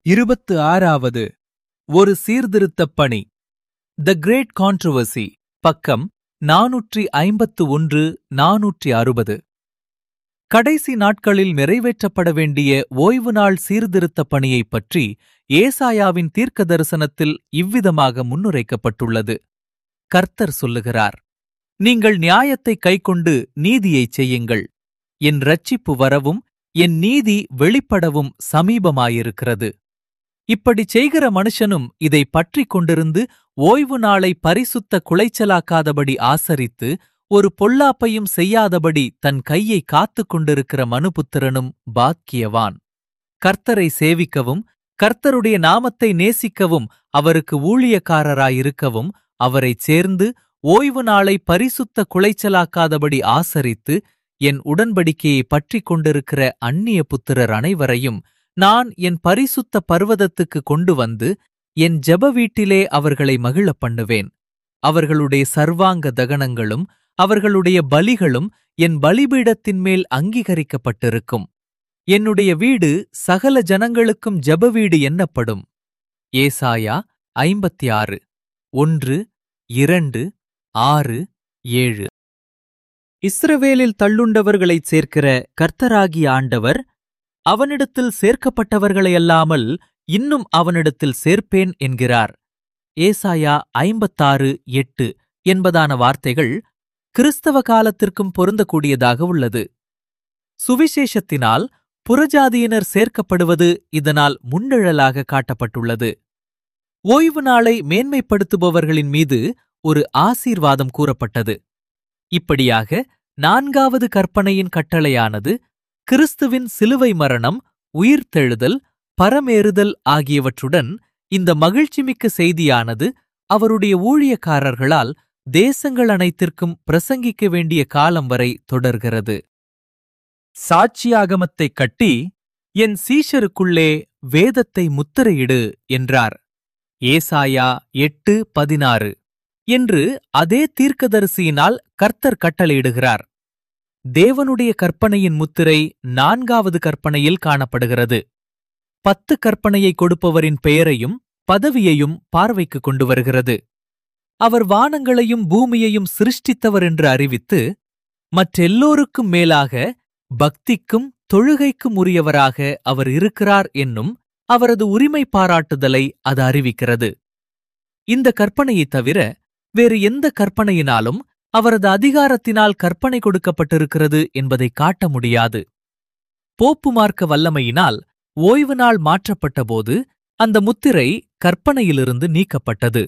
இருபத்து ஆறாவது ஒரு சீர்திருத்தப் பணி த கிரேட் கான்ட்ரோவர்சி பக்கம் நாநூற்றி ஐம்பத்து ஒன்று நாநூற்றி அறுபது கடைசி நாட்களில் நிறைவேற்றப்பட வேண்டிய ஓய்வு நாள் சீர்திருத்தப் பணியைப் பற்றி ஏசாயாவின் தீர்க்க தரிசனத்தில் இவ்விதமாக முன்னுரைக்கப்பட்டுள்ளது கர்த்தர் சொல்லுகிறார் நீங்கள் நியாயத்தை கைக்கொண்டு நீதியைச் செய்யுங்கள் என் ரட்சிப்பு வரவும் என் நீதி வெளிப்படவும் சமீபமாயிருக்கிறது இப்படிச் செய்கிற மனுஷனும் இதை பற்றிக் கொண்டிருந்து ஓய்வு நாளை பரிசுத்த குலைச்சலாக்காதபடி ஆசரித்து ஒரு பொல்லாப்பையும் செய்யாதபடி தன் கையை காத்துக் கொண்டிருக்கிற மனுபுத்திரனும் பாக்கியவான் கர்த்தரை சேவிக்கவும் கர்த்தருடைய நாமத்தை நேசிக்கவும் அவருக்கு ஊழியக்காரராயிருக்கவும் அவரைச் சேர்ந்து ஓய்வு நாளை பரிசுத்த குலைச்சலாக்காதபடி ஆசரித்து என் உடன்படிக்கையை பற்றிக் கொண்டிருக்கிற அந்நிய புத்திரர் அனைவரையும் நான் என் பரிசுத்த பர்வதத்துக்கு கொண்டு வந்து என் ஜெப வீட்டிலே அவர்களை மகிழப் பண்ணுவேன் அவர்களுடைய சர்வாங்க தகனங்களும் அவர்களுடைய பலிகளும் என் பலிபீடத்தின் மேல் அங்கீகரிக்கப்பட்டிருக்கும் என்னுடைய வீடு சகல ஜனங்களுக்கும் ஜெப வீடு என்னப்படும் ஏசாயா ஐம்பத்தி ஆறு ஒன்று இரண்டு ஆறு ஏழு இஸ்ரவேலில் தள்ளுண்டவர்களைச் சேர்க்கிற கர்த்தராகிய ஆண்டவர் அவனிடத்தில் சேர்க்கப்பட்டவர்களையல்லாமல் இன்னும் அவனிடத்தில் சேர்ப்பேன் என்கிறார் ஏசாயா ஐம்பத்தாறு எட்டு என்பதான வார்த்தைகள் கிறிஸ்தவ காலத்திற்கும் பொருந்தக்கூடியதாக உள்ளது சுவிசேஷத்தினால் புறஜாதியினர் சேர்க்கப்படுவது இதனால் முன்னிழலாக காட்டப்பட்டுள்ளது ஓய்வு நாளை மேன்மைப்படுத்துபவர்களின் மீது ஒரு ஆசீர்வாதம் கூறப்பட்டது இப்படியாக நான்காவது கற்பனையின் கட்டளையானது கிறிஸ்துவின் சிலுவை மரணம் உயிர்த்தெழுதல் பரமேறுதல் ஆகியவற்றுடன் இந்த மகிழ்ச்சிமிக்க செய்தியானது அவருடைய ஊழியக்காரர்களால் தேசங்கள் அனைத்திற்கும் பிரசங்கிக்க வேண்டிய காலம் வரை தொடர்கிறது சாட்சியாகமத்தைக் கட்டி என் சீஷருக்குள்ளே வேதத்தை முத்திரையிடு என்றார் ஏசாயா எட்டு பதினாறு என்று அதே தீர்க்கதரிசியினால் கர்த்தர் கட்டளையிடுகிறார் தேவனுடைய கற்பனையின் முத்திரை நான்காவது கற்பனையில் காணப்படுகிறது பத்து கற்பனையை கொடுப்பவரின் பெயரையும் பதவியையும் பார்வைக்கு கொண்டு வருகிறது அவர் வானங்களையும் பூமியையும் சிருஷ்டித்தவர் என்று அறிவித்து மற்றெல்லோருக்கும் மேலாக பக்திக்கும் தொழுகைக்கும் உரியவராக அவர் இருக்கிறார் என்னும் அவரது உரிமை பாராட்டுதலை அது அறிவிக்கிறது இந்த கற்பனையைத் தவிர வேறு எந்த கற்பனையினாலும் அவரது அதிகாரத்தினால் கற்பனை கொடுக்கப்பட்டிருக்கிறது என்பதை காட்ட முடியாது போப்பு மார்க்க வல்லமையினால் ஓய்வு நாள் மாற்றப்பட்டபோது அந்த முத்திரை கற்பனையிலிருந்து நீக்கப்பட்டது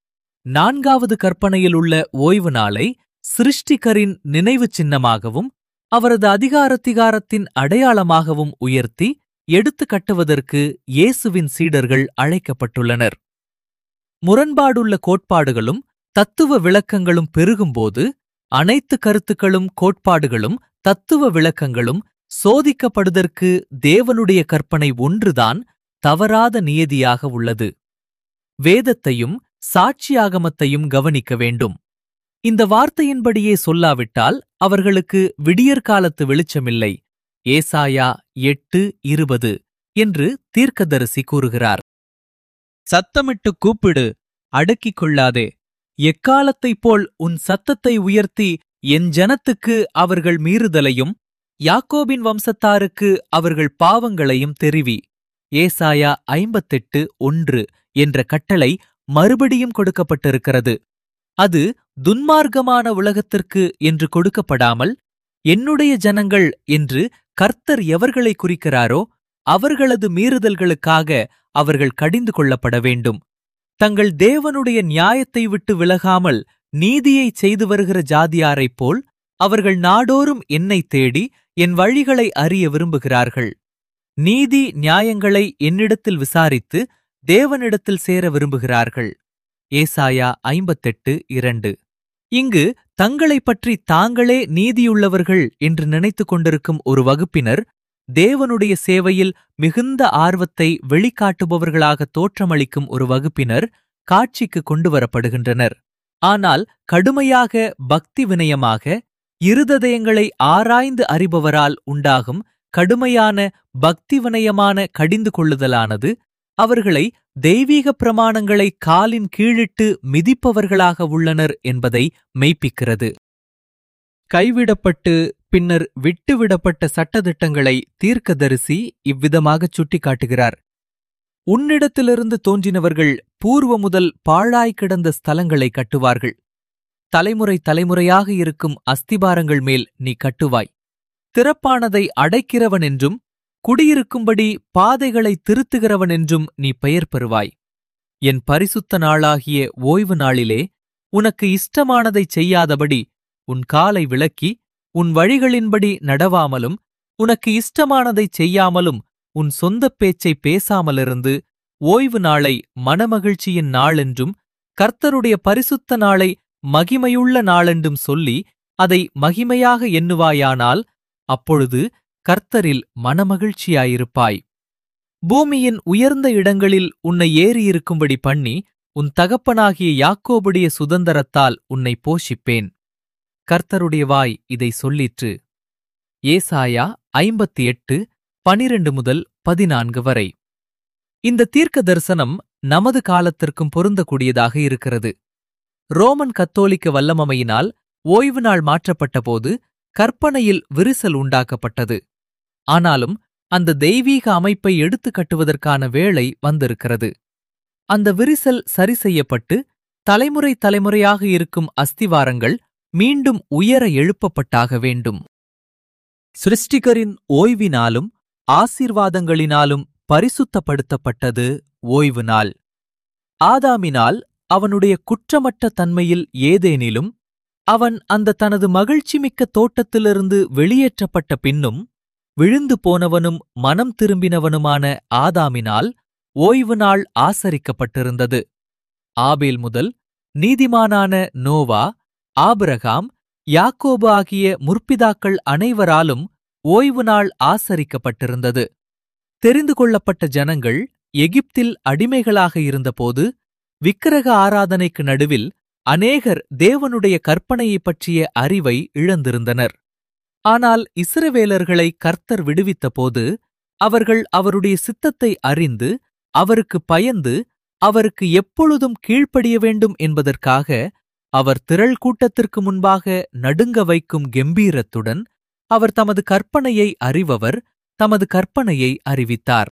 நான்காவது கற்பனையில் உள்ள ஓய்வு நாளை சிருஷ்டிகரின் நினைவுச் சின்னமாகவும் அவரது அதிகாரத்திகாரத்தின் அடையாளமாகவும் உயர்த்தி எடுத்து கட்டுவதற்கு இயேசுவின் சீடர்கள் அழைக்கப்பட்டுள்ளனர் முரண்பாடுள்ள கோட்பாடுகளும் தத்துவ விளக்கங்களும் பெருகும்போது அனைத்து கருத்துக்களும் கோட்பாடுகளும் தத்துவ விளக்கங்களும் சோதிக்கப்படுதற்கு தேவனுடைய கற்பனை ஒன்றுதான் தவறாத நியதியாக உள்ளது வேதத்தையும் சாட்சியாகமத்தையும் கவனிக்க வேண்டும் இந்த வார்த்தையின்படியே சொல்லாவிட்டால் அவர்களுக்கு விடியற்காலத்து வெளிச்சமில்லை ஏசாயா எட்டு இருபது என்று தீர்க்கதரிசி கூறுகிறார் சத்தமிட்டு கூப்பிடு அடக்கிக் கொள்ளாதே எக்காலத்தைப் போல் உன் சத்தத்தை உயர்த்தி என் ஜனத்துக்கு அவர்கள் மீறுதலையும் யாக்கோபின் வம்சத்தாருக்கு அவர்கள் பாவங்களையும் தெரிவி ஏசாயா ஐம்பத்தெட்டு ஒன்று என்ற கட்டளை மறுபடியும் கொடுக்கப்பட்டிருக்கிறது அது துன்மார்க்கமான உலகத்திற்கு என்று கொடுக்கப்படாமல் என்னுடைய ஜனங்கள் என்று கர்த்தர் எவர்களை குறிக்கிறாரோ அவர்களது மீறுதல்களுக்காக அவர்கள் கடிந்து கொள்ளப்பட வேண்டும் தங்கள் தேவனுடைய நியாயத்தை விட்டு விலகாமல் நீதியை செய்து வருகிற ஜாதியாரைப் போல் அவர்கள் நாடோறும் என்னை தேடி என் வழிகளை அறிய விரும்புகிறார்கள் நீதி நியாயங்களை என்னிடத்தில் விசாரித்து தேவனிடத்தில் சேர விரும்புகிறார்கள் ஏசாயா ஐம்பத்தெட்டு இரண்டு இங்கு தங்களைப் பற்றி தாங்களே நீதியுள்ளவர்கள் என்று நினைத்துக் கொண்டிருக்கும் ஒரு வகுப்பினர் தேவனுடைய சேவையில் மிகுந்த ஆர்வத்தை வெளிக்காட்டுபவர்களாக தோற்றமளிக்கும் ஒரு வகுப்பினர் காட்சிக்கு கொண்டு வரப்படுகின்றனர் ஆனால் கடுமையாக பக்தி வினயமாக இருதயங்களை ஆராய்ந்து அறிபவரால் உண்டாகும் கடுமையான பக்தி வினயமான கடிந்து கொள்ளுதலானது அவர்களை தெய்வீக பிரமாணங்களை காலின் கீழிட்டு மிதிப்பவர்களாக உள்ளனர் என்பதை மெய்ப்பிக்கிறது கைவிடப்பட்டு பின்னர் விட்டுவிடப்பட்ட சட்டதிட்டங்களை தீர்க்கதரிசி இவ்விதமாகச் சுட்டிக்காட்டுகிறார் உன்னிடத்திலிருந்து தோன்றினவர்கள் பூர்வ முதல் பாழாய் கிடந்த ஸ்தலங்களை கட்டுவார்கள் தலைமுறை தலைமுறையாக இருக்கும் அஸ்திபாரங்கள் மேல் நீ கட்டுவாய் திறப்பானதை அடைக்கிறவன் என்றும் குடியிருக்கும்படி பாதைகளை திருத்துகிறவன் என்றும் நீ பெயர் பெறுவாய் என் பரிசுத்த நாளாகிய ஓய்வு நாளிலே உனக்கு இஷ்டமானதைச் செய்யாதபடி உன் காலை விளக்கி உன் வழிகளின்படி நடவாமலும் உனக்கு இஷ்டமானதைச் செய்யாமலும் உன் சொந்தப் பேச்சை பேசாமலிருந்து ஓய்வு நாளை மனமகிழ்ச்சியின் நாளென்றும் கர்த்தருடைய பரிசுத்த நாளை மகிமையுள்ள நாளென்றும் சொல்லி அதை மகிமையாக எண்ணுவாயானால் அப்பொழுது கர்த்தரில் மனமகிழ்ச்சியாயிருப்பாய் பூமியின் உயர்ந்த இடங்களில் உன்னை ஏறியிருக்கும்படி பண்ணி உன் தகப்பனாகிய யாக்கோபுடைய சுதந்தரத்தால் உன்னை போஷிப்பேன் கர்த்தருடைய வாய் இதை சொல்லிற்று ஏசாயா ஐம்பத்தி எட்டு பனிரெண்டு முதல் பதினான்கு வரை இந்த தீர்க்க தரிசனம் நமது காலத்திற்கும் பொருந்தக்கூடியதாக இருக்கிறது ரோமன் கத்தோலிக்க வல்லமமையினால் ஓய்வு நாள் மாற்றப்பட்டபோது கற்பனையில் விரிசல் உண்டாக்கப்பட்டது ஆனாலும் அந்த தெய்வீக அமைப்பை எடுத்து கட்டுவதற்கான வேளை வந்திருக்கிறது அந்த விரிசல் சரி செய்யப்பட்டு தலைமுறை தலைமுறையாக இருக்கும் அஸ்திவாரங்கள் மீண்டும் உயர எழுப்பப்பட்டாக வேண்டும் சிருஷ்டிகரின் ஓய்வினாலும் ஆசீர்வாதங்களினாலும் பரிசுத்தப்படுத்தப்பட்டது ஓய்வு நாள் ஆதாமினால் அவனுடைய குற்றமற்ற தன்மையில் ஏதேனிலும் அவன் அந்த தனது மகிழ்ச்சிமிக்க தோட்டத்திலிருந்து வெளியேற்றப்பட்ட பின்னும் விழுந்து போனவனும் மனம் திரும்பினவனுமான ஆதாமினால் ஓய்வு நாள் ஆசரிக்கப்பட்டிருந்தது ஆபேல் முதல் நீதிமானான நோவா ஆபிரகாம் யாக்கோபு ஆகிய முற்பிதாக்கள் அனைவராலும் ஓய்வு நாள் ஆசரிக்கப்பட்டிருந்தது தெரிந்து கொள்ளப்பட்ட ஜனங்கள் எகிப்தில் அடிமைகளாக இருந்தபோது விக்கிரக ஆராதனைக்கு நடுவில் அநேகர் தேவனுடைய கற்பனையைப் பற்றிய அறிவை இழந்திருந்தனர் ஆனால் இஸ்ரவேலர்களை கர்த்தர் விடுவித்தபோது அவர்கள் அவருடைய சித்தத்தை அறிந்து அவருக்கு பயந்து அவருக்கு எப்பொழுதும் கீழ்ப்படிய வேண்டும் என்பதற்காக அவர் திரள் கூட்டத்திற்கு முன்பாக நடுங்க வைக்கும் கெம்பீரத்துடன் அவர் தமது கற்பனையை அறிபவர் தமது கற்பனையை அறிவித்தார்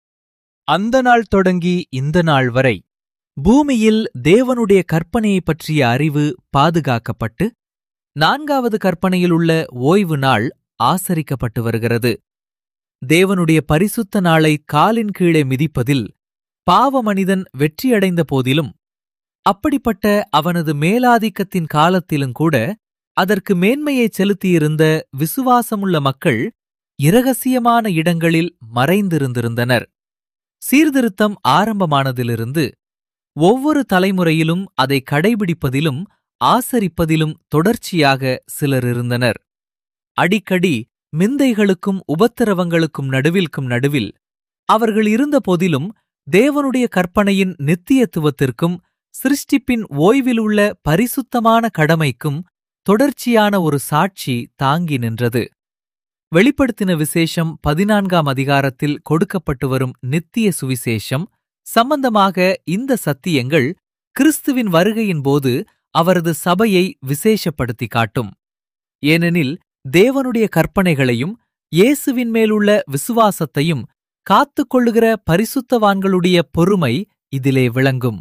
அந்த நாள் தொடங்கி இந்த நாள் வரை பூமியில் தேவனுடைய கற்பனையைப் பற்றிய அறிவு பாதுகாக்கப்பட்டு நான்காவது கற்பனையில் உள்ள ஓய்வு நாள் ஆசரிக்கப்பட்டு வருகிறது தேவனுடைய பரிசுத்த நாளை காலின் கீழே மிதிப்பதில் பாவ மனிதன் வெற்றியடைந்த போதிலும் அப்படிப்பட்ட அவனது மேலாதிக்கத்தின் காலத்திலும் கூட அதற்கு மேன்மையை செலுத்தியிருந்த விசுவாசமுள்ள மக்கள் இரகசியமான இடங்களில் மறைந்திருந்திருந்தனர் சீர்திருத்தம் ஆரம்பமானதிலிருந்து ஒவ்வொரு தலைமுறையிலும் அதை கடைபிடிப்பதிலும் ஆசரிப்பதிலும் தொடர்ச்சியாக சிலர் இருந்தனர் அடிக்கடி மிந்தைகளுக்கும் உபத்திரவங்களுக்கும் நடுவில்க்கும் நடுவில் அவர்கள் இருந்த போதிலும் தேவனுடைய கற்பனையின் நித்தியத்துவத்திற்கும் சிருஷ்டிப்பின் ஓய்வில் உள்ள பரிசுத்தமான கடமைக்கும் தொடர்ச்சியான ஒரு சாட்சி தாங்கி நின்றது வெளிப்படுத்தின விசேஷம் பதினான்காம் அதிகாரத்தில் கொடுக்கப்பட்டு வரும் நித்திய சுவிசேஷம் சம்பந்தமாக இந்த சத்தியங்கள் கிறிஸ்துவின் வருகையின் போது அவரது சபையை விசேஷப்படுத்தி காட்டும் ஏனெனில் தேவனுடைய கற்பனைகளையும் இயேசுவின் மேலுள்ள விசுவாசத்தையும் காத்துக்கொள்ளுகிற பரிசுத்தவான்களுடைய பொறுமை இதிலே விளங்கும்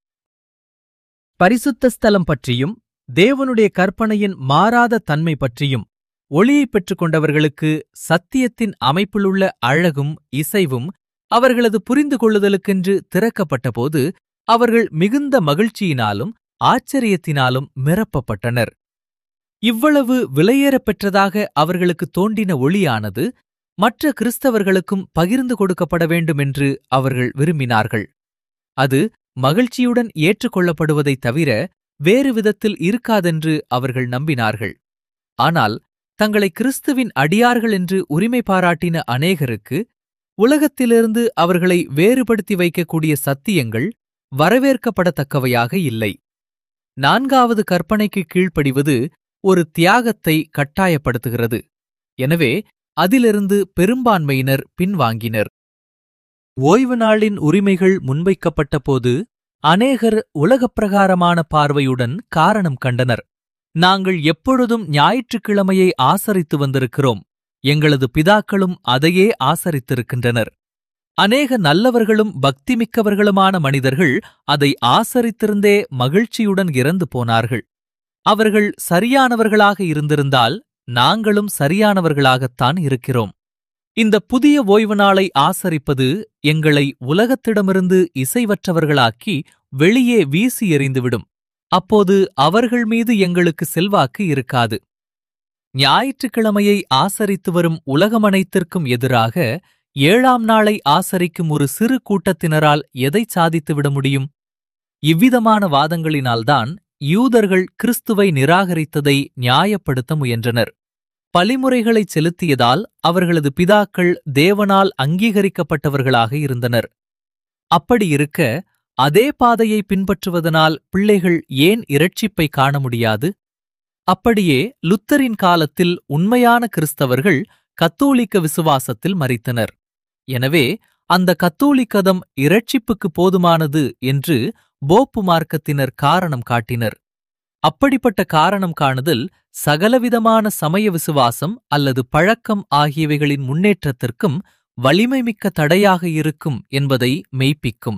பரிசுத்த ஸ்தலம் பற்றியும் தேவனுடைய கற்பனையின் மாறாத தன்மை பற்றியும் ஒளியைப் பெற்றுக் கொண்டவர்களுக்கு சத்தியத்தின் அமைப்பிலுள்ள அழகும் இசைவும் அவர்களது புரிந்து கொள்ளுதலுக்கென்று திறக்கப்பட்டபோது அவர்கள் மிகுந்த மகிழ்ச்சியினாலும் ஆச்சரியத்தினாலும் நிரப்பப்பட்டனர் இவ்வளவு விலையேறப் பெற்றதாக அவர்களுக்கு தோன்றின ஒளியானது மற்ற கிறிஸ்தவர்களுக்கும் பகிர்ந்து கொடுக்கப்பட வேண்டுமென்று அவர்கள் விரும்பினார்கள் அது மகிழ்ச்சியுடன் ஏற்றுக்கொள்ளப்படுவதைத் தவிர வேறு விதத்தில் இருக்காதென்று அவர்கள் நம்பினார்கள் ஆனால் தங்களை கிறிஸ்துவின் அடியார்கள் என்று உரிமை பாராட்டின அநேகருக்கு உலகத்திலிருந்து அவர்களை வேறுபடுத்தி வைக்கக்கூடிய சத்தியங்கள் வரவேற்கப்படத்தக்கவையாக இல்லை நான்காவது கற்பனைக்கு கீழ்ப்படிவது ஒரு தியாகத்தை கட்டாயப்படுத்துகிறது எனவே அதிலிருந்து பெரும்பான்மையினர் பின்வாங்கினர் ஓய்வு நாளின் உரிமைகள் முன்வைக்கப்பட்டபோது அநேகர் உலகப் பிரகாரமான பார்வையுடன் காரணம் கண்டனர் நாங்கள் எப்பொழுதும் ஞாயிற்றுக்கிழமையை ஆசரித்து வந்திருக்கிறோம் எங்களது பிதாக்களும் அதையே ஆசரித்திருக்கின்றனர் அநேக நல்லவர்களும் பக்திமிக்கவர்களுமான மனிதர்கள் அதை ஆசரித்திருந்தே மகிழ்ச்சியுடன் இறந்து போனார்கள் அவர்கள் சரியானவர்களாக இருந்திருந்தால் நாங்களும் சரியானவர்களாகத்தான் இருக்கிறோம் இந்த புதிய ஓய்வு நாளை ஆசரிப்பது எங்களை உலகத்திடமிருந்து இசைவற்றவர்களாக்கி வெளியே வீசி எறிந்துவிடும் அப்போது அவர்கள் மீது எங்களுக்கு செல்வாக்கு இருக்காது ஞாயிற்றுக்கிழமையை ஆசரித்து வரும் உலகமனைத்திற்கும் எதிராக ஏழாம் நாளை ஆசரிக்கும் ஒரு சிறு கூட்டத்தினரால் எதை சாதித்துவிட முடியும் இவ்விதமான வாதங்களினால்தான் யூதர்கள் கிறிஸ்துவை நிராகரித்ததை நியாயப்படுத்த முயன்றனர் பலிமுறைகளைச் செலுத்தியதால் அவர்களது பிதாக்கள் தேவனால் அங்கீகரிக்கப்பட்டவர்களாக இருந்தனர் அப்படியிருக்க அதே பாதையை பின்பற்றுவதனால் பிள்ளைகள் ஏன் இரட்சிப்பை காண முடியாது அப்படியே லுத்தரின் காலத்தில் உண்மையான கிறிஸ்தவர்கள் கத்தோலிக்க விசுவாசத்தில் மறித்தனர் எனவே அந்த கத்தோலிக்கதம் இரட்சிப்புக்கு போதுமானது என்று போப்பு மார்க்கத்தினர் காரணம் காட்டினர் அப்படிப்பட்ட காரணம் காணுதல் சகலவிதமான சமய விசுவாசம் அல்லது பழக்கம் ஆகியவைகளின் முன்னேற்றத்திற்கும் வலிமைமிக்க தடையாக இருக்கும் என்பதை மெய்ப்பிக்கும்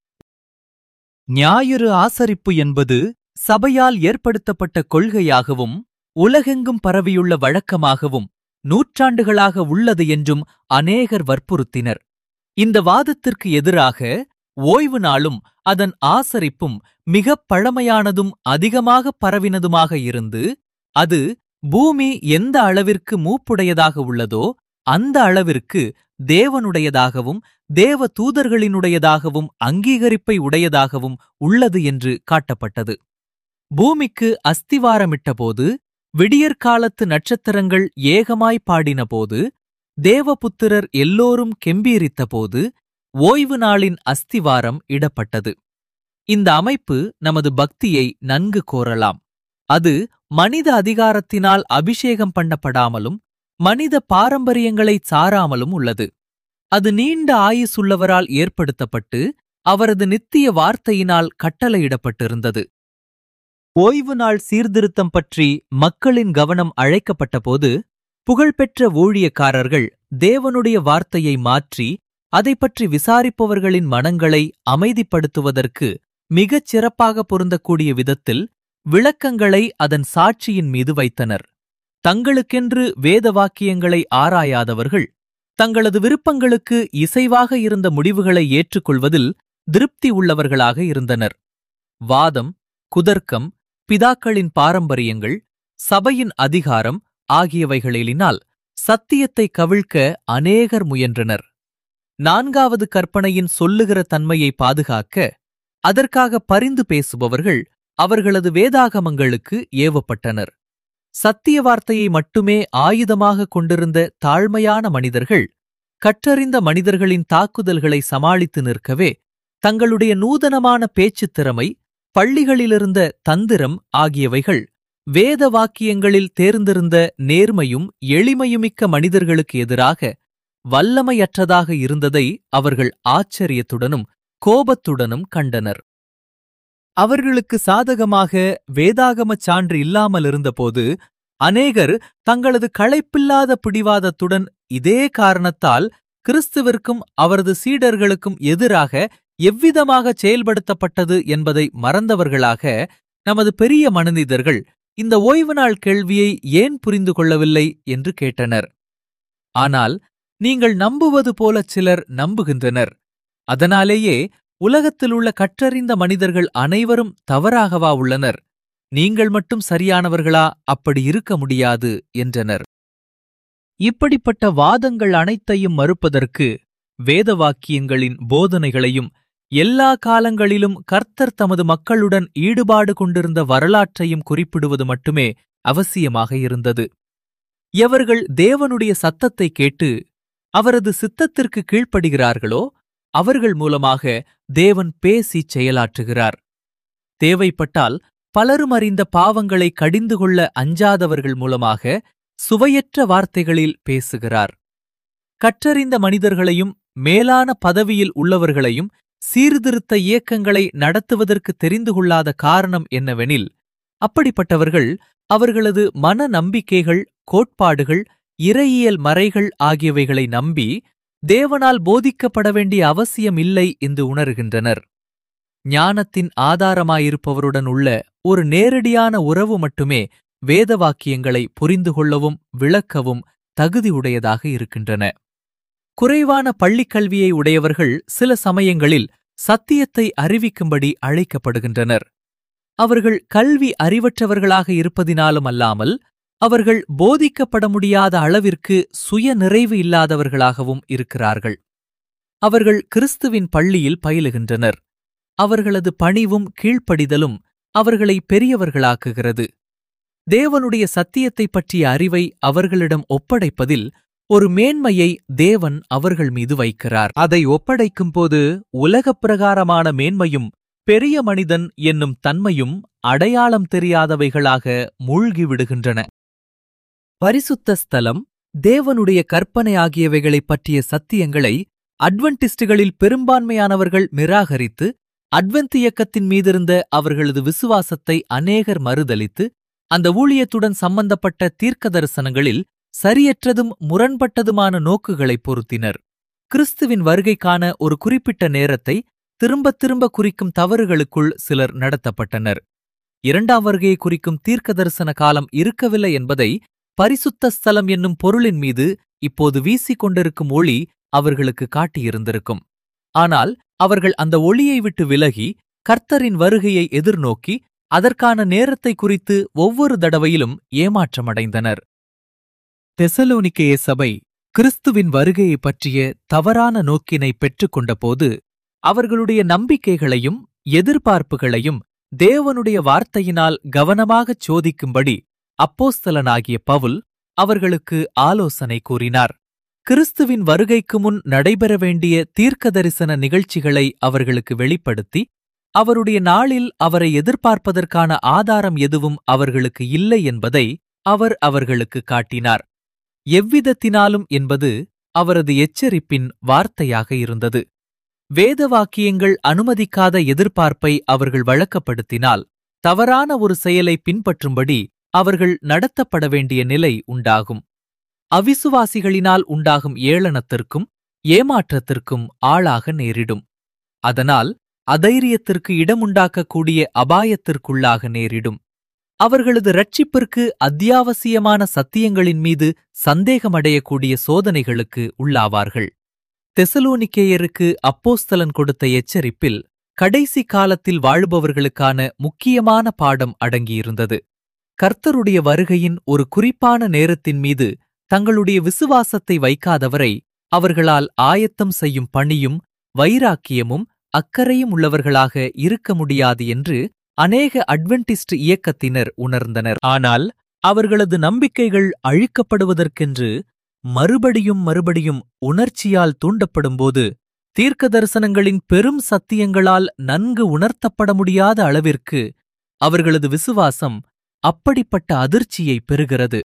ஞாயிறு ஆசரிப்பு என்பது சபையால் ஏற்படுத்தப்பட்ட கொள்கையாகவும் உலகெங்கும் பரவியுள்ள வழக்கமாகவும் நூற்றாண்டுகளாக உள்ளது என்றும் அநேகர் வற்புறுத்தினர் இந்த வாதத்திற்கு எதிராக ஓய்வு நாளும் அதன் ஆசரிப்பும் மிகப் பழமையானதும் அதிகமாக பரவினதுமாக இருந்து அது பூமி எந்த அளவிற்கு மூப்புடையதாக உள்ளதோ அந்த அளவிற்கு தேவனுடையதாகவும் தேவ தூதர்களினுடையதாகவும் அங்கீகரிப்பை உடையதாகவும் உள்ளது என்று காட்டப்பட்டது பூமிக்கு அஸ்திவாரமிட்டபோது விடியற்காலத்து நட்சத்திரங்கள் ஏகமாய் பாடினபோது தேவபுத்திரர் எல்லோரும் கெம்பீரித்தபோது ஓய்வு நாளின் அஸ்திவாரம் இடப்பட்டது இந்த அமைப்பு நமது பக்தியை நன்கு கோரலாம் அது மனித அதிகாரத்தினால் அபிஷேகம் பண்ணப்படாமலும் மனித பாரம்பரியங்களை சாராமலும் உள்ளது அது நீண்ட ஆயுசுள்ளவரால் ஏற்படுத்தப்பட்டு அவரது நித்திய வார்த்தையினால் கட்டளையிடப்பட்டிருந்தது ஓய்வு நாள் சீர்திருத்தம் பற்றி மக்களின் கவனம் அழைக்கப்பட்டபோது புகழ்பெற்ற ஊழியக்காரர்கள் தேவனுடைய வார்த்தையை மாற்றி அதை பற்றி விசாரிப்பவர்களின் மனங்களை அமைதிப்படுத்துவதற்கு மிகச் சிறப்பாக பொருந்தக்கூடிய விதத்தில் விளக்கங்களை அதன் சாட்சியின் மீது வைத்தனர் தங்களுக்கென்று வேத வாக்கியங்களை ஆராயாதவர்கள் தங்களது விருப்பங்களுக்கு இசைவாக இருந்த முடிவுகளை ஏற்றுக்கொள்வதில் திருப்தி உள்ளவர்களாக இருந்தனர் வாதம் குதர்க்கம் பிதாக்களின் பாரம்பரியங்கள் சபையின் அதிகாரம் ஆகியவைகளினால் சத்தியத்தை கவிழ்க்க அநேகர் முயன்றனர் நான்காவது கற்பனையின் சொல்லுகிற தன்மையை பாதுகாக்க அதற்காக பரிந்து பேசுபவர்கள் அவர்களது வேதாகமங்களுக்கு ஏவப்பட்டனர் சத்திய வார்த்தையை மட்டுமே ஆயுதமாக கொண்டிருந்த தாழ்மையான மனிதர்கள் கற்றறிந்த மனிதர்களின் தாக்குதல்களை சமாளித்து நிற்கவே தங்களுடைய நூதனமான பேச்சுத் திறமை பள்ளிகளிலிருந்த தந்திரம் ஆகியவைகள் வேத வாக்கியங்களில் தேர்ந்திருந்த நேர்மையும் எளிமையுமிக்க மனிதர்களுக்கு எதிராக வல்லமையற்றதாக இருந்ததை அவர்கள் ஆச்சரியத்துடனும் கோபத்துடனும் கண்டனர் அவர்களுக்கு சாதகமாக வேதாகமச் சான்று இல்லாமல் இருந்தபோது அநேகர் தங்களது களைப்பில்லாத பிடிவாதத்துடன் இதே காரணத்தால் கிறிஸ்துவிற்கும் அவரது சீடர்களுக்கும் எதிராக எவ்விதமாக செயல்படுத்தப்பட்டது என்பதை மறந்தவர்களாக நமது பெரிய மனிதர்கள் இந்த ஓய்வு நாள் கேள்வியை ஏன் புரிந்து கொள்ளவில்லை என்று கேட்டனர் ஆனால் நீங்கள் நம்புவது போலச் சிலர் நம்புகின்றனர் அதனாலேயே உலகத்தில் உள்ள கற்றறிந்த மனிதர்கள் அனைவரும் தவறாகவா உள்ளனர் நீங்கள் மட்டும் சரியானவர்களா அப்படி இருக்க முடியாது என்றனர் இப்படிப்பட்ட வாதங்கள் அனைத்தையும் மறுப்பதற்கு வேத வாக்கியங்களின் போதனைகளையும் எல்லா காலங்களிலும் கர்த்தர் தமது மக்களுடன் ஈடுபாடு கொண்டிருந்த வரலாற்றையும் குறிப்பிடுவது மட்டுமே அவசியமாக இருந்தது எவர்கள் தேவனுடைய சத்தத்தை கேட்டு அவரது சித்தத்திற்கு கீழ்ப்படுகிறார்களோ அவர்கள் மூலமாக தேவன் பேசிச் செயலாற்றுகிறார் தேவைப்பட்டால் பலரும் அறிந்த பாவங்களை கடிந்து கொள்ள அஞ்சாதவர்கள் மூலமாக சுவையற்ற வார்த்தைகளில் பேசுகிறார் கற்றறிந்த மனிதர்களையும் மேலான பதவியில் உள்ளவர்களையும் சீர்திருத்த இயக்கங்களை நடத்துவதற்கு தெரிந்து கொள்ளாத காரணம் என்னவெனில் அப்படிப்பட்டவர்கள் அவர்களது மன நம்பிக்கைகள் கோட்பாடுகள் இறையியல் மறைகள் ஆகியவைகளை நம்பி தேவனால் போதிக்கப்பட வேண்டிய அவசியம் இல்லை என்று உணர்கின்றனர் ஞானத்தின் ஆதாரமாயிருப்பவருடன் உள்ள ஒரு நேரடியான உறவு மட்டுமே வேத வாக்கியங்களை புரிந்து கொள்ளவும் விளக்கவும் தகுதியுடையதாக இருக்கின்றன குறைவான பள்ளிக்கல்வியை உடையவர்கள் சில சமயங்களில் சத்தியத்தை அறிவிக்கும்படி அழைக்கப்படுகின்றனர் அவர்கள் கல்வி அறிவற்றவர்களாக இருப்பதினாலும் அல்லாமல் அவர்கள் போதிக்கப்பட முடியாத அளவிற்கு சுய நிறைவு இல்லாதவர்களாகவும் இருக்கிறார்கள் அவர்கள் கிறிஸ்துவின் பள்ளியில் பயிலுகின்றனர் அவர்களது பணிவும் கீழ்ப்படிதலும் அவர்களை பெரியவர்களாக்குகிறது தேவனுடைய சத்தியத்தைப் பற்றிய அறிவை அவர்களிடம் ஒப்படைப்பதில் ஒரு மேன்மையை தேவன் அவர்கள் மீது வைக்கிறார் அதை ஒப்படைக்கும்போது உலகப் பிரகாரமான மேன்மையும் பெரிய மனிதன் என்னும் தன்மையும் அடையாளம் தெரியாதவைகளாக மூழ்கிவிடுகின்றன பரிசுத்த ஸ்தலம் தேவனுடைய கற்பனை ஆகியவைகளைப் பற்றிய சத்தியங்களை அட்வென்டிஸ்டுகளில் பெரும்பான்மையானவர்கள் நிராகரித்து அட்வென்த் இயக்கத்தின் மீதிருந்த அவர்களது விசுவாசத்தை அநேகர் மறுதலித்து அந்த ஊழியத்துடன் சம்பந்தப்பட்ட தீர்க்க தரிசனங்களில் சரியற்றதும் முரண்பட்டதுமான நோக்குகளைப் பொருத்தினர் கிறிஸ்துவின் வருகைக்கான ஒரு குறிப்பிட்ட நேரத்தை திரும்பத் திரும்ப குறிக்கும் தவறுகளுக்குள் சிலர் நடத்தப்பட்டனர் இரண்டாம் வருகையை குறிக்கும் தீர்க்க தரிசன காலம் இருக்கவில்லை என்பதை பரிசுத்த ஸ்தலம் என்னும் பொருளின் மீது இப்போது வீசிக் கொண்டிருக்கும் ஒளி அவர்களுக்கு காட்டியிருந்திருக்கும் ஆனால் அவர்கள் அந்த ஒளியை விட்டு விலகி கர்த்தரின் வருகையை எதிர்நோக்கி அதற்கான நேரத்தை குறித்து ஒவ்வொரு தடவையிலும் ஏமாற்றமடைந்தனர் தெசலோனிக்கேய சபை கிறிஸ்துவின் வருகையைப் பற்றிய தவறான நோக்கினை பெற்றுக்கொண்டபோது அவர்களுடைய நம்பிக்கைகளையும் எதிர்பார்ப்புகளையும் தேவனுடைய வார்த்தையினால் கவனமாகச் சோதிக்கும்படி அப்போஸ்தலனாகிய பவுல் அவர்களுக்கு ஆலோசனை கூறினார் கிறிஸ்துவின் வருகைக்கு முன் நடைபெற வேண்டிய தீர்க்க தரிசன நிகழ்ச்சிகளை அவர்களுக்கு வெளிப்படுத்தி அவருடைய நாளில் அவரை எதிர்பார்ப்பதற்கான ஆதாரம் எதுவும் அவர்களுக்கு இல்லை என்பதை அவர் அவர்களுக்கு காட்டினார் எவ்விதத்தினாலும் என்பது அவரது எச்சரிப்பின் வார்த்தையாக இருந்தது வேத வாக்கியங்கள் அனுமதிக்காத எதிர்பார்ப்பை அவர்கள் வழக்கப்படுத்தினால் தவறான ஒரு செயலை பின்பற்றும்படி அவர்கள் நடத்தப்பட வேண்டிய நிலை உண்டாகும் அவிசுவாசிகளினால் உண்டாகும் ஏளனத்திற்கும் ஏமாற்றத்திற்கும் ஆளாக நேரிடும் அதனால் அதைரியத்திற்கு இடமுண்டாக்கக்கூடிய அபாயத்திற்குள்ளாக நேரிடும் அவர்களது ரட்சிப்பிற்கு அத்தியாவசியமான சத்தியங்களின் மீது சந்தேகமடையக்கூடிய சோதனைகளுக்கு உள்ளாவார்கள் தெசலோனிக்கேயருக்கு அப்போஸ்தலன் கொடுத்த எச்சரிப்பில் கடைசி காலத்தில் வாழ்பவர்களுக்கான முக்கியமான பாடம் அடங்கியிருந்தது கர்த்தருடைய வருகையின் ஒரு குறிப்பான நேரத்தின் மீது தங்களுடைய விசுவாசத்தை வைக்காதவரை அவர்களால் ஆயத்தம் செய்யும் பணியும் வைராக்கியமும் அக்கறையும் உள்ளவர்களாக இருக்க முடியாது என்று அநேக அட்வென்டிஸ்ட் இயக்கத்தினர் உணர்ந்தனர் ஆனால் அவர்களது நம்பிக்கைகள் அழிக்கப்படுவதற்கென்று மறுபடியும் மறுபடியும் உணர்ச்சியால் தூண்டப்படும்போது தீர்க்க தரிசனங்களின் பெரும் சத்தியங்களால் நன்கு உணர்த்தப்பட முடியாத அளவிற்கு அவர்களது விசுவாசம் அப்படிப்பட்ட அதிர்ச்சியை பெறுகிறது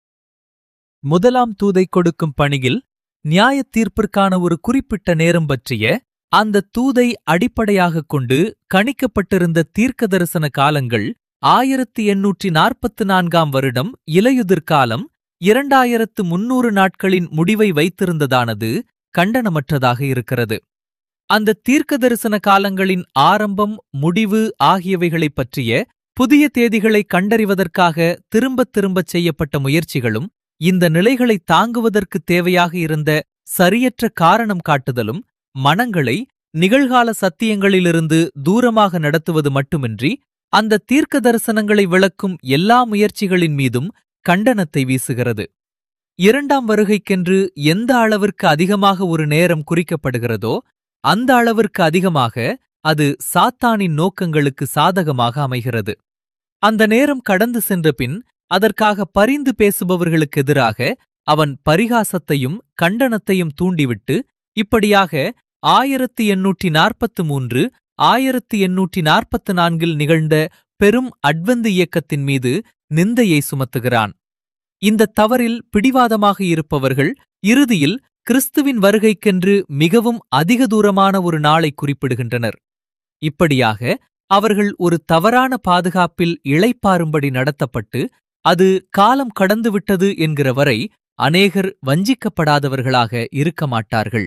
முதலாம் தூதை கொடுக்கும் பணியில் நியாயத் தீர்ப்பிற்கான ஒரு குறிப்பிட்ட நேரம் பற்றிய அந்த தூதை அடிப்படையாகக் கொண்டு கணிக்கப்பட்டிருந்த தீர்க்க தரிசன காலங்கள் ஆயிரத்தி எண்ணூற்றி நாற்பத்து நான்காம் வருடம் இலையுதிர்காலம் இரண்டாயிரத்து முன்னூறு நாட்களின் முடிவை வைத்திருந்ததானது கண்டனமற்றதாக இருக்கிறது அந்த தீர்க்க தரிசன காலங்களின் ஆரம்பம் முடிவு ஆகியவைகளைப் பற்றிய புதிய தேதிகளை கண்டறிவதற்காக திரும்பத் திரும்பச் செய்யப்பட்ட முயற்சிகளும் இந்த நிலைகளை தாங்குவதற்கு தேவையாக இருந்த சரியற்ற காரணம் காட்டுதலும் மனங்களை நிகழ்கால சத்தியங்களிலிருந்து தூரமாக நடத்துவது மட்டுமின்றி அந்த தீர்க்க தரிசனங்களை விளக்கும் எல்லா முயற்சிகளின் மீதும் கண்டனத்தை வீசுகிறது இரண்டாம் வருகைக்கென்று எந்த அளவிற்கு அதிகமாக ஒரு நேரம் குறிக்கப்படுகிறதோ அந்த அளவிற்கு அதிகமாக அது சாத்தானின் நோக்கங்களுக்கு சாதகமாக அமைகிறது அந்த நேரம் கடந்து சென்ற பின் அதற்காக பரிந்து பேசுபவர்களுக்கு எதிராக அவன் பரிகாசத்தையும் கண்டனத்தையும் தூண்டிவிட்டு இப்படியாக ஆயிரத்தி எண்ணூற்றி நாற்பத்து மூன்று ஆயிரத்தி எண்ணூற்றி நாற்பத்து நான்கில் நிகழ்ந்த பெரும் அட்வந்து இயக்கத்தின் மீது நிந்தையை சுமத்துகிறான் இந்த தவறில் பிடிவாதமாக இருப்பவர்கள் இறுதியில் கிறிஸ்துவின் வருகைக்கென்று மிகவும் அதிக தூரமான ஒரு நாளை குறிப்பிடுகின்றனர் இப்படியாக அவர்கள் ஒரு தவறான பாதுகாப்பில் இளைப்பாறும்படி நடத்தப்பட்டு அது காலம் கடந்துவிட்டது என்கிற வரை அநேகர் வஞ்சிக்கப்படாதவர்களாக இருக்க மாட்டார்கள்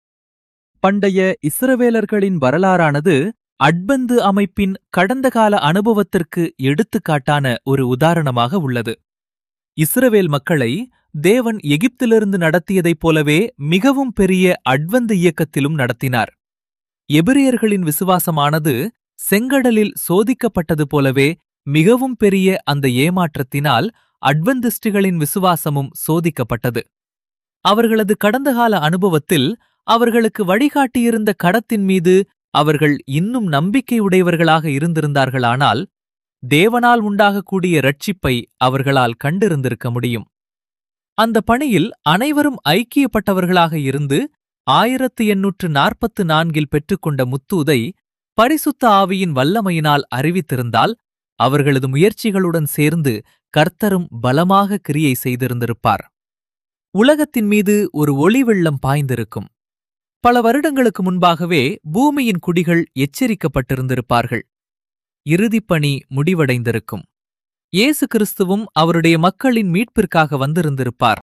பண்டைய இஸ்ரவேலர்களின் வரலாறானது அட்பந்து அமைப்பின் கடந்த கால அனுபவத்திற்கு எடுத்துக்காட்டான ஒரு உதாரணமாக உள்ளது இஸ்ரவேல் மக்களை தேவன் எகிப்திலிருந்து நடத்தியதைப் போலவே மிகவும் பெரிய அட்வந்து இயக்கத்திலும் நடத்தினார் எபிரியர்களின் விசுவாசமானது செங்கடலில் சோதிக்கப்பட்டது போலவே மிகவும் பெரிய அந்த ஏமாற்றத்தினால் அட்வந்திஸ்டுகளின் விசுவாசமும் சோதிக்கப்பட்டது அவர்களது கடந்தகால அனுபவத்தில் அவர்களுக்கு வழிகாட்டியிருந்த கடத்தின் மீது அவர்கள் இன்னும் நம்பிக்கையுடையவர்களாக இருந்திருந்தார்களானால் தேவனால் உண்டாகக்கூடிய ரட்சிப்பை அவர்களால் கண்டிருந்திருக்க முடியும் அந்த பணியில் அனைவரும் ஐக்கியப்பட்டவர்களாக இருந்து ஆயிரத்து எண்ணூற்று நாற்பத்து நான்கில் பெற்றுக்கொண்ட முத்தூதை பரிசுத்த ஆவியின் வல்லமையினால் அறிவித்திருந்தால் அவர்களது முயற்சிகளுடன் சேர்ந்து கர்த்தரும் பலமாக கிரியை செய்திருந்திருப்பார் உலகத்தின் மீது ஒரு ஒளி வெள்ளம் பாய்ந்திருக்கும் பல வருடங்களுக்கு முன்பாகவே பூமியின் குடிகள் எச்சரிக்கப்பட்டிருந்திருப்பார்கள் இறுதிப்பணி முடிவடைந்திருக்கும் இயேசு கிறிஸ்துவும் அவருடைய மக்களின் மீட்பிற்காக வந்திருந்திருப்பார்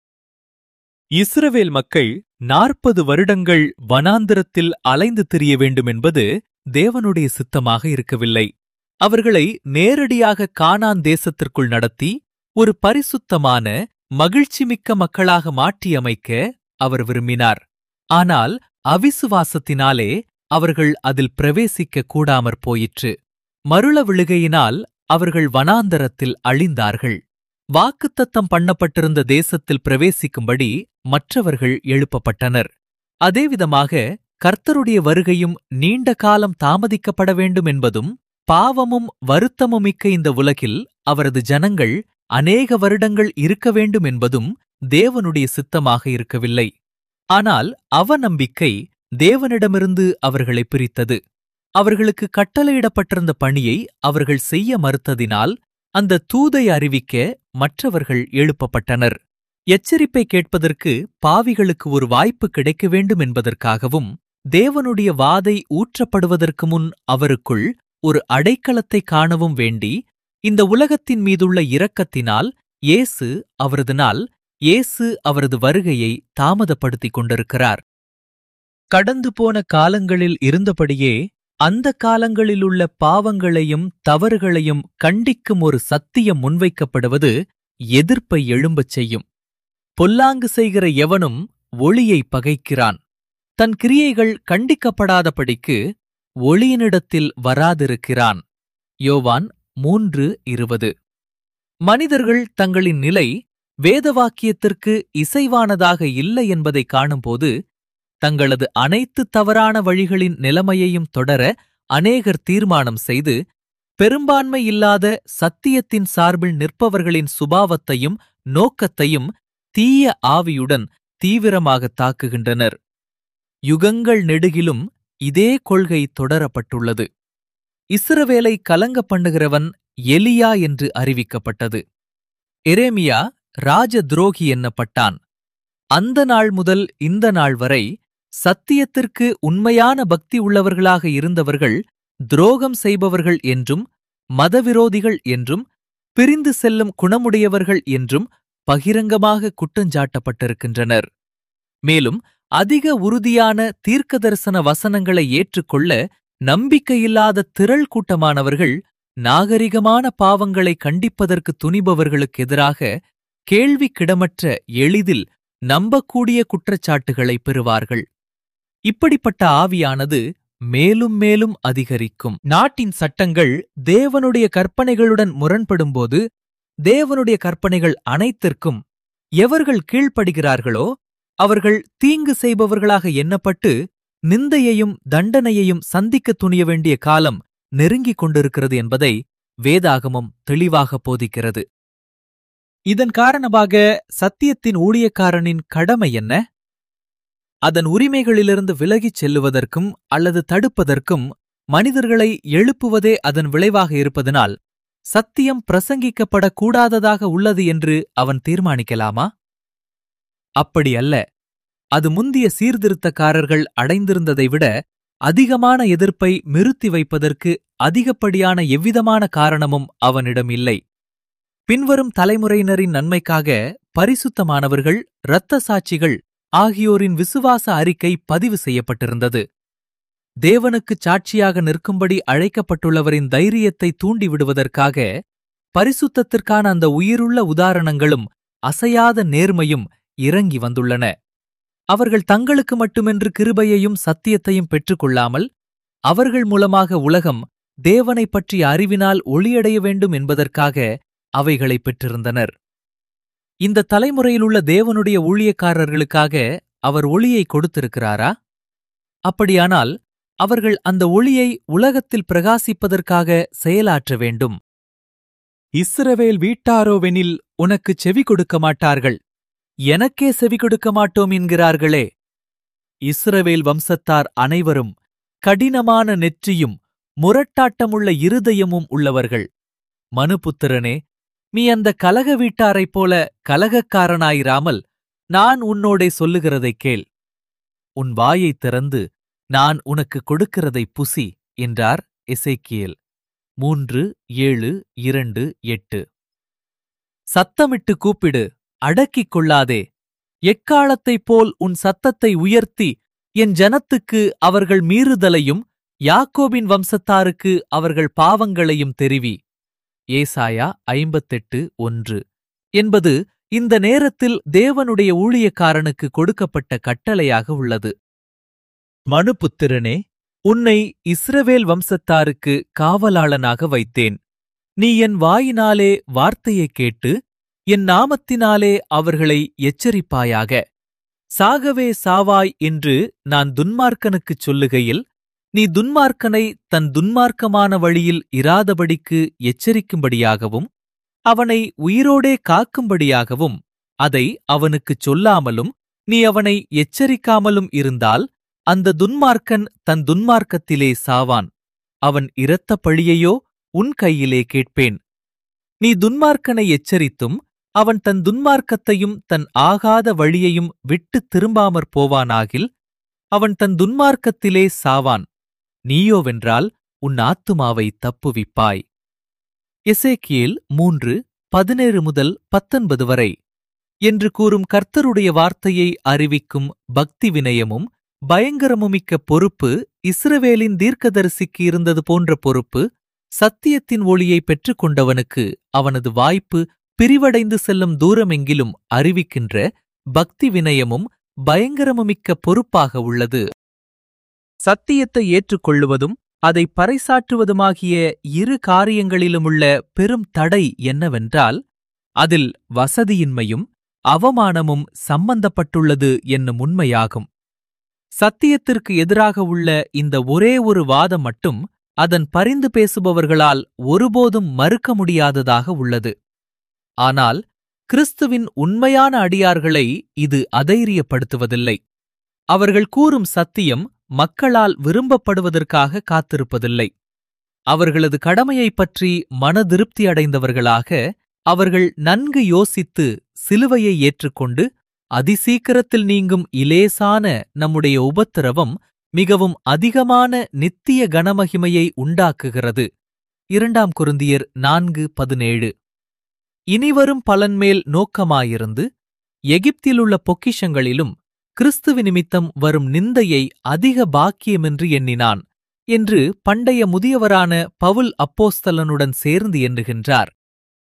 இஸ்ரவேல் மக்கள் நாற்பது வருடங்கள் வனாந்திரத்தில் அலைந்து திரிய வேண்டுமென்பது தேவனுடைய சித்தமாக இருக்கவில்லை அவர்களை நேரடியாக கானான் தேசத்திற்குள் நடத்தி ஒரு பரிசுத்தமான மகிழ்ச்சிமிக்க மக்களாக மாற்றியமைக்க அவர் விரும்பினார் ஆனால் அவிசுவாசத்தினாலே அவர்கள் அதில் பிரவேசிக்க கூடாமற் போயிற்று மருள விழுகையினால் அவர்கள் வனாந்தரத்தில் அழிந்தார்கள் வாக்குத்தத்தம் பண்ணப்பட்டிருந்த தேசத்தில் பிரவேசிக்கும்படி மற்றவர்கள் எழுப்பப்பட்டனர் அதேவிதமாக கர்த்தருடைய வருகையும் நீண்ட காலம் தாமதிக்கப்பட வேண்டும் என்பதும் பாவமும் வருத்தமுமிக்க இந்த உலகில் அவரது ஜனங்கள் அநேக வருடங்கள் இருக்க வேண்டும் என்பதும் தேவனுடைய சித்தமாக இருக்கவில்லை ஆனால் அவநம்பிக்கை தேவனிடமிருந்து அவர்களை பிரித்தது அவர்களுக்கு கட்டளையிடப்பட்டிருந்த பணியை அவர்கள் செய்ய மறுத்ததினால் அந்த தூதை அறிவிக்க மற்றவர்கள் எழுப்பப்பட்டனர் எச்சரிப்பை கேட்பதற்கு பாவிகளுக்கு ஒரு வாய்ப்பு கிடைக்க வேண்டும் என்பதற்காகவும் தேவனுடைய வாதை ஊற்றப்படுவதற்கு முன் அவருக்குள் ஒரு அடைக்கலத்தை காணவும் வேண்டி இந்த உலகத்தின் மீதுள்ள இரக்கத்தினால் இயேசு அவரது நாள் இயேசு அவரது வருகையை தாமதப்படுத்திக் கொண்டிருக்கிறார் கடந்து போன காலங்களில் இருந்தபடியே அந்த காலங்களிலுள்ள பாவங்களையும் தவறுகளையும் கண்டிக்கும் ஒரு சத்தியம் முன்வைக்கப்படுவது எதிர்ப்பை எழும்பச் செய்யும் பொல்லாங்கு செய்கிற எவனும் ஒளியை பகைக்கிறான் தன் கிரியைகள் கண்டிக்கப்படாதபடிக்கு ஒளியினிடத்தில் வராதிருக்கிறான் யோவான் மூன்று இருபது மனிதர்கள் தங்களின் நிலை வேதவாக்கியத்திற்கு இசைவானதாக இல்லை என்பதை காணும்போது தங்களது அனைத்து தவறான வழிகளின் நிலைமையையும் தொடர அநேகர் தீர்மானம் செய்து பெரும்பான்மை இல்லாத சத்தியத்தின் சார்பில் நிற்பவர்களின் சுபாவத்தையும் நோக்கத்தையும் தீய ஆவியுடன் தீவிரமாக தாக்குகின்றனர் யுகங்கள் நெடுகிலும் இதே கொள்கை தொடரப்பட்டுள்ளது இஸ்ரவேலை கலங்க பண்ணுகிறவன் எலியா என்று அறிவிக்கப்பட்டது எரேமியா ராஜ துரோகி என்னப்பட்டான் அந்த நாள் முதல் இந்த நாள் வரை சத்தியத்திற்கு உண்மையான பக்தி உள்ளவர்களாக இருந்தவர்கள் துரோகம் செய்பவர்கள் என்றும் மதவிரோதிகள் என்றும் பிரிந்து செல்லும் குணமுடையவர்கள் என்றும் பகிரங்கமாக குற்றஞ்சாட்டப்பட்டிருக்கின்றனர் மேலும் அதிக உறுதியான தீர்க்கதரிசன வசனங்களை ஏற்றுக்கொள்ள நம்பிக்கையில்லாத திரள் கூட்டமானவர்கள் நாகரிகமான பாவங்களை கண்டிப்பதற்கு துணிபவர்களுக்கு எதிராக கேள்வி கிடமற்ற எளிதில் நம்பக்கூடிய குற்றச்சாட்டுகளை பெறுவார்கள் இப்படிப்பட்ட ஆவியானது மேலும் மேலும் அதிகரிக்கும் நாட்டின் சட்டங்கள் தேவனுடைய கற்பனைகளுடன் முரண்படும்போது தேவனுடைய கற்பனைகள் அனைத்திற்கும் எவர்கள் கீழ்ப்படுகிறார்களோ அவர்கள் தீங்கு செய்பவர்களாக எண்ணப்பட்டு நிந்தையையும் தண்டனையையும் சந்திக்க துணிய வேண்டிய காலம் நெருங்கிக் கொண்டிருக்கிறது என்பதை வேதாகமம் தெளிவாக போதிக்கிறது இதன் காரணமாக சத்தியத்தின் ஊழியக்காரனின் கடமை என்ன அதன் உரிமைகளிலிருந்து விலகிச் செல்லுவதற்கும் அல்லது தடுப்பதற்கும் மனிதர்களை எழுப்புவதே அதன் விளைவாக இருப்பதனால் சத்தியம் பிரசங்கிக்கப்படக்கூடாததாக உள்ளது என்று அவன் தீர்மானிக்கலாமா அப்படி அல்ல அது முந்திய சீர்திருத்தக்காரர்கள் அடைந்திருந்ததை விட அதிகமான எதிர்ப்பை நிறுத்தி வைப்பதற்கு அதிகப்படியான எவ்விதமான காரணமும் அவனிடம் இல்லை பின்வரும் தலைமுறையினரின் நன்மைக்காக பரிசுத்தமானவர்கள் இரத்த சாட்சிகள் ஆகியோரின் விசுவாச அறிக்கை பதிவு செய்யப்பட்டிருந்தது தேவனுக்குச் சாட்சியாக நிற்கும்படி அழைக்கப்பட்டுள்ளவரின் தைரியத்தை தூண்டிவிடுவதற்காக பரிசுத்தத்திற்கான அந்த உயிருள்ள உதாரணங்களும் அசையாத நேர்மையும் இறங்கி வந்துள்ளன அவர்கள் தங்களுக்கு மட்டுமென்று கிருபையையும் சத்தியத்தையும் பெற்றுக்கொள்ளாமல் அவர்கள் மூலமாக உலகம் தேவனைப் பற்றிய அறிவினால் ஒளியடைய வேண்டும் என்பதற்காக அவைகளை பெற்றிருந்தனர் இந்த தலைமுறையிலுள்ள தேவனுடைய ஊழியக்காரர்களுக்காக அவர் ஒளியை கொடுத்திருக்கிறாரா அப்படியானால் அவர்கள் அந்த ஒளியை உலகத்தில் பிரகாசிப்பதற்காக செயலாற்ற வேண்டும் இஸ்ரவேல் வீட்டாரோவெனில் உனக்குச் செவி கொடுக்க மாட்டார்கள் எனக்கே செவி கொடுக்க மாட்டோம் என்கிறார்களே இஸ்ரவேல் வம்சத்தார் அனைவரும் கடினமான நெற்றியும் முரட்டாட்டமுள்ள இருதயமும் உள்ளவர்கள் மனுபுத்திரனே நீ அந்த கலக வீட்டாரைப் போல கலகக்காரனாயிராமல் நான் உன்னோடே சொல்லுகிறதைக் கேள் உன் வாயைத் திறந்து நான் உனக்கு கொடுக்கிறதை புசி என்றார் எசேக்கியேல் மூன்று ஏழு இரண்டு எட்டு சத்தமிட்டு கூப்பிடு அடக்கிக் கொள்ளாதே எக்காலத்தைப் போல் உன் சத்தத்தை உயர்த்தி என் ஜனத்துக்கு அவர்கள் மீறுதலையும் யாக்கோபின் வம்சத்தாருக்கு அவர்கள் பாவங்களையும் தெரிவி ஏசாயா ஐம்பத்தெட்டு ஒன்று என்பது இந்த நேரத்தில் தேவனுடைய ஊழியக்காரனுக்கு கொடுக்கப்பட்ட கட்டளையாக உள்ளது மனுபுத்திரனே உன்னை இஸ்ரவேல் வம்சத்தாருக்கு காவலாளனாக வைத்தேன் நீ என் வாயினாலே வார்த்தையைக் கேட்டு என் நாமத்தினாலே அவர்களை எச்சரிப்பாயாக சாகவே சாவாய் என்று நான் துன்மார்க்கனுக்குச் சொல்லுகையில் நீ துன்மார்க்கனை தன் துன்மார்க்கமான வழியில் இராதபடிக்கு எச்சரிக்கும்படியாகவும் அவனை உயிரோடே காக்கும்படியாகவும் அதை அவனுக்குச் சொல்லாமலும் நீ அவனை எச்சரிக்காமலும் இருந்தால் அந்த துன்மார்க்கன் தன் துன்மார்க்கத்திலே சாவான் அவன் இரத்த பழியையோ உன் கையிலே கேட்பேன் நீ துன்மார்க்கனை எச்சரித்தும் அவன் தன் துன்மார்க்கத்தையும் தன் ஆகாத வழியையும் விட்டுத் திரும்பாமற் போவானாகில் அவன் தன் துன்மார்க்கத்திலே சாவான் நீயோவென்றால் உன் ஆத்துமாவை தப்புவிப்பாய் எசேக்கியேல் மூன்று பதினேழு முதல் பத்தொன்பது வரை என்று கூறும் கர்த்தருடைய வார்த்தையை அறிவிக்கும் பக்தி வினயமும் பயங்கரமுமிக்க பொறுப்பு இஸ்ரவேலின் தீர்க்கதரிசிக்கு இருந்தது போன்ற பொறுப்பு சத்தியத்தின் ஒளியை பெற்றுக்கொண்டவனுக்கு அவனது வாய்ப்பு பிரிவடைந்து செல்லும் தூரமெங்கிலும் அறிவிக்கின்ற பக்தி வினயமும் பயங்கரமுமிக்க பொறுப்பாக உள்ளது சத்தியத்தை ஏற்றுக்கொள்ளுவதும் அதை பறைசாற்றுவதுமாகிய இரு காரியங்களிலுமுள்ள பெரும் தடை என்னவென்றால் அதில் வசதியின்மையும் அவமானமும் சம்பந்தப்பட்டுள்ளது என்னும் உண்மையாகும் சத்தியத்திற்கு எதிராக உள்ள இந்த ஒரே ஒரு வாதம் மட்டும் அதன் பரிந்து பேசுபவர்களால் ஒருபோதும் மறுக்க முடியாததாக உள்ளது ஆனால் கிறிஸ்துவின் உண்மையான அடியார்களை இது அதைரியப்படுத்துவதில்லை அவர்கள் கூறும் சத்தியம் மக்களால் விரும்பப்படுவதற்காக காத்திருப்பதில்லை அவர்களது கடமையைப் பற்றி மனதிருப்தி அடைந்தவர்களாக அவர்கள் நன்கு யோசித்து சிலுவையை ஏற்றுக்கொண்டு அதிசீக்கிரத்தில் நீங்கும் இலேசான நம்முடைய உபத்திரவம் மிகவும் அதிகமான நித்திய கனமகிமையை உண்டாக்குகிறது இரண்டாம் குருந்தியர் நான்கு பதினேழு இனிவரும் பலன்மேல் நோக்கமாயிருந்து எகிப்திலுள்ள பொக்கிஷங்களிலும் கிறிஸ்துவ நிமித்தம் வரும் நிந்தையை அதிக பாக்கியமென்று எண்ணினான் என்று பண்டைய முதியவரான பவுல் அப்போஸ்தலனுடன் சேர்ந்து எண்ணுகின்றார்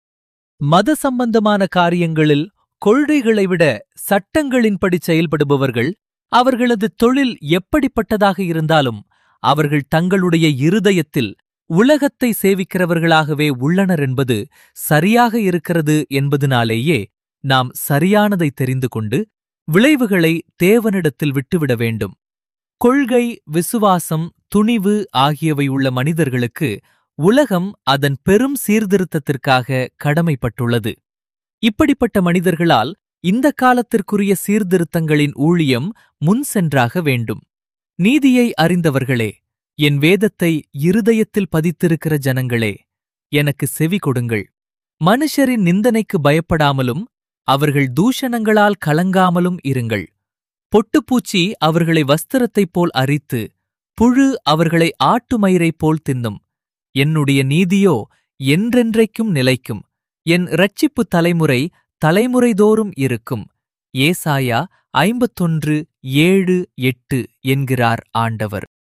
மத சம்பந்தமான காரியங்களில் கொள்கைகளை விட சட்டங்களின்படி செயல்படுபவர்கள் அவர்களது தொழில் எப்படிப்பட்டதாக இருந்தாலும் அவர்கள் தங்களுடைய இருதயத்தில் உலகத்தை சேவிக்கிறவர்களாகவே உள்ளனர் என்பது சரியாக இருக்கிறது என்பதனாலேயே நாம் சரியானதை தெரிந்து கொண்டு விளைவுகளை தேவனிடத்தில் விட்டுவிட வேண்டும் கொள்கை விசுவாசம் துணிவு ஆகியவை உள்ள மனிதர்களுக்கு உலகம் அதன் பெரும் சீர்திருத்தத்திற்காக கடமைப்பட்டுள்ளது இப்படிப்பட்ட மனிதர்களால் இந்த காலத்திற்குரிய சீர்திருத்தங்களின் ஊழியம் முன் சென்றாக வேண்டும் நீதியை அறிந்தவர்களே என் வேதத்தை இருதயத்தில் பதித்திருக்கிற ஜனங்களே எனக்கு செவி கொடுங்கள் மனுஷரின் நிந்தனைக்கு பயப்படாமலும் அவர்கள் தூஷணங்களால் கலங்காமலும் இருங்கள் பொட்டுப்பூச்சி அவர்களை வஸ்திரத்தைப் போல் அரித்து புழு அவர்களை ஆட்டு மயிரைப் போல் தின்னும் என்னுடைய நீதியோ என்றென்றைக்கும் நிலைக்கும் என் இரட்சிப்பு தலைமுறை தலைமுறைதோறும் இருக்கும் ஏசாயா ஐம்பத்தொன்று ஏழு எட்டு என்கிறார் ஆண்டவர்